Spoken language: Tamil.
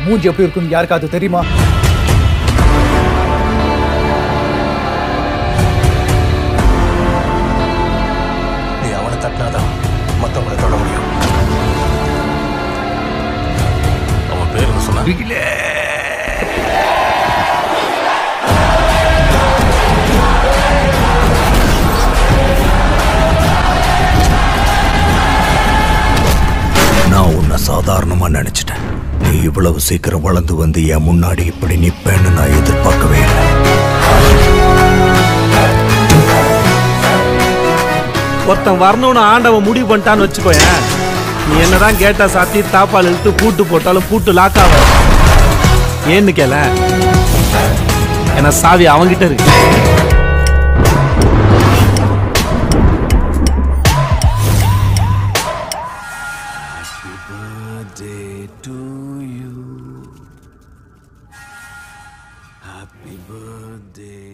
மூஞ்சி எப்படி இருக்குன்னு யாருக்காவது தெரியுமா நீ அவனை தட்டினாதான் மற்றவங்களை தொட முடியும் அவன் பேர் என்ன சொன்ன நான் உன்னை சாதாரணமா நினைச்சிட்டேன் நீ இவ்வளவு சீக்கிரம் வளர்ந்து வந்து என் முன்னாடி இப்படி நிப்பேன்னு நான் எதிர்பார்க்கவே இல்லை ஒருத்தன் வரணும்னு ஆண்டவன் முடிவு பண்ணிட்டான்னு வச்சுக்கோயேன் நீ என்னதான் கேட்டா சாத்தி தாப்பால் இழுத்து பூட்டு போட்டாலும் பூட்டு லாக் ஆக ஏன்னு கேள ஏன்னா சாவி அவங்கிட்ட இருக்கு Happy birthday